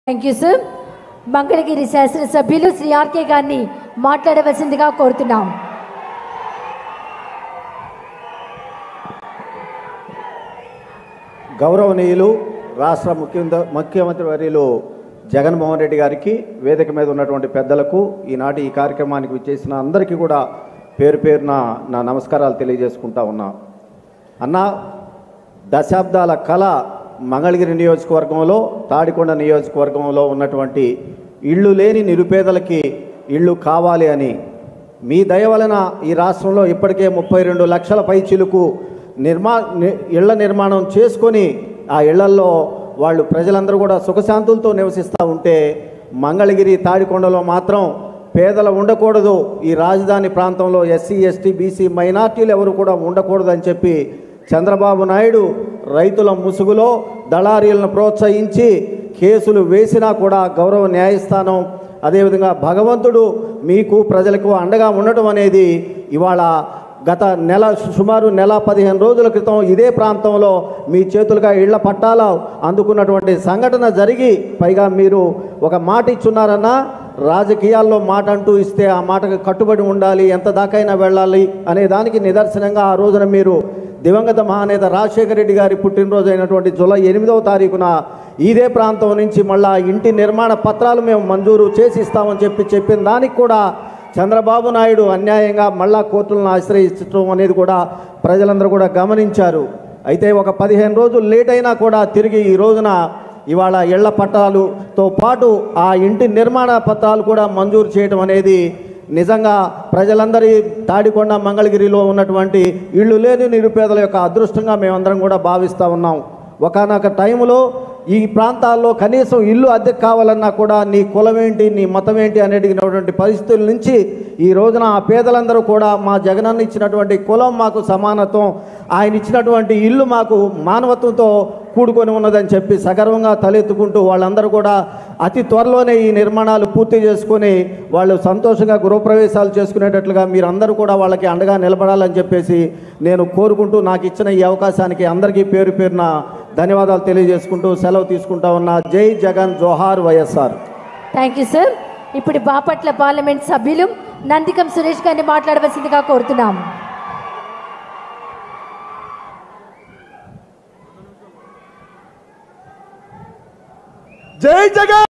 thank you sir Mangalagiri శాసనసభ్యులు Shri RK గారిని మాట్లాడవలసిందిగా కోరుతున్నాం గౌరవనీయులు రాష్ట్ర ముఖ్య ముఖ్యమంత్రి వర్యులు జగన్మోహన్ రెడ్డి గారికి వేదిక మీద ఉన్నటువంటి పెద్దలకు ఈనాటి ఈ కార్యక్రమానికి విచ్చేసిన అందరికీ కూడా పేరు పేరున నా నమస్కారాలు తెలియజేసుకుంటా ఉన్నా అన్న దశాబ్దాల కళ మంగళగిరి నియోజకవర్గంలో తాడికొండ నియోజకవర్గంలో ఉన్నటువంటి ఇళ్ళు లేని నిరుపేదలకి ఇళ్ళు కావాలి అని మీ దయ వలన ఈ రాష్ట్రంలో ఇప్పటికే ముప్పై రెండు లక్షల పై చిలుకు నిర్మా ని- ఇళ్ల నిర్మాణం చేసుకొని ఆ ఇళ్లల్లో వాళ్ళు ప్రజలందరూ కూడా సుఖశాంతులతో నివసిస్తూ ఉంటే మంగళగిరి తాడికొండలో మాత్రం పేదలు ఉండకూడదు ఈ రాజధాని ప్రాంతంలో ఎస్సీ ఎస్టీ బీసీ మైనార్టీలు ఎవరు కూడా ఉండకూడదని చెప్పి చంద్రబాబు నాయుడు రైతుల ముసుగులో దళారీలను ప్రోత్సహించి కేసులు వేసినా కూడా గౌరవ న్యాయస్థానం అదేవిధంగా భగవంతుడు మీకు ప్రజలకు అండగా ఉండటం అనేది ఇవాళ గత నెల సుమారు నెల పదిహేను రోజుల క్రితం ఇదే ప్రాంతంలో మీ చేతులుగా ఇళ్ల పట్టాల అందుకున్నటువంటి సంఘటన జరిగి పైగా మీరు ఒక మాట ఇచ్చున్నారన్నా రాజకీయాల్లో మాట అంటూ ఇస్తే ఆ మాటకు కట్టుబడి ఉండాలి ఎంత దాకైనా వెళ్ళాలి అనే దానికి నిదర్శనంగా ఆ రోజున మీరు దివంగత మహానేత రాజశేఖర రెడ్డి గారి పుట్టినరోజు అయినటువంటి జూలై ఎనిమిదవ తారీఖున ఇదే ప్రాంతం నుంచి మళ్ళా ఇంటి నిర్మాణ పత్రాలు మేము మంజూరు చేసి ఇస్తామని చెప్పి చెప్పిన దానికి కూడా చంద్రబాబు నాయుడు అన్యాయంగా మళ్ళా కోర్టులను ఆశ్రయించడం అనేది కూడా ప్రజలందరూ కూడా గమనించారు అయితే ఒక పదిహేను రోజులు లేట్ అయినా కూడా తిరిగి ఈ రోజున ఇవాళ ఇళ్ల పట్టాలుతో పాటు ఆ ఇంటి నిర్మాణ పత్రాలు కూడా మంజూరు చేయడం అనేది నిజంగా ప్రజలందరి తాడికొండ మంగళగిరిలో ఉన్నటువంటి ఇళ్ళు లేని నిరుపేదల యొక్క అదృష్టంగా మేమందరం కూడా భావిస్తూ ఉన్నాం ఒకనొక టైంలో ఈ ప్రాంతాల్లో కనీసం ఇల్లు అద్దెకు కావాలన్నా కూడా నీ కులం ఏంటి నీ మతం ఏంటి అనేటినటువంటి పరిస్థితుల నుంచి ఈ రోజున ఆ పేదలందరూ కూడా మా జగనన్న ఇచ్చినటువంటి కులం మాకు సమానత్వం ఆయన ఇచ్చినటువంటి ఇల్లు మాకు మానవత్వంతో కూడుకొని ఉన్నదని చెప్పి సగర్వంగా తలెత్తుకుంటూ వాళ్ళందరూ కూడా అతి త్వరలోనే ఈ నిర్మాణాలు పూర్తి చేసుకొని వాళ్ళు సంతోషంగా గృహప్రవేశాలు చేసుకునేటట్లుగా మీరందరూ కూడా వాళ్ళకి అండగా నిలబడాలని చెప్పేసి నేను కోరుకుంటూ నాకు ఇచ్చిన ఈ అవకాశానికి అందరికీ పేరు పేరున ధన్యవాదాలు తెలియజేసుకుంటూ సెలవు తీసుకుంటా ఉన్నా జై జగన్ జోహార్ వైఎస్ఆర్ థ్యాంక్ యూ సార్ ఇప్పుడు బాపట్ల పార్లమెంట్ సభ్యులు నందికం సురేష్ గారిని మాట్లాడవలసిందిగా కోరుతున్నాం జై జగన్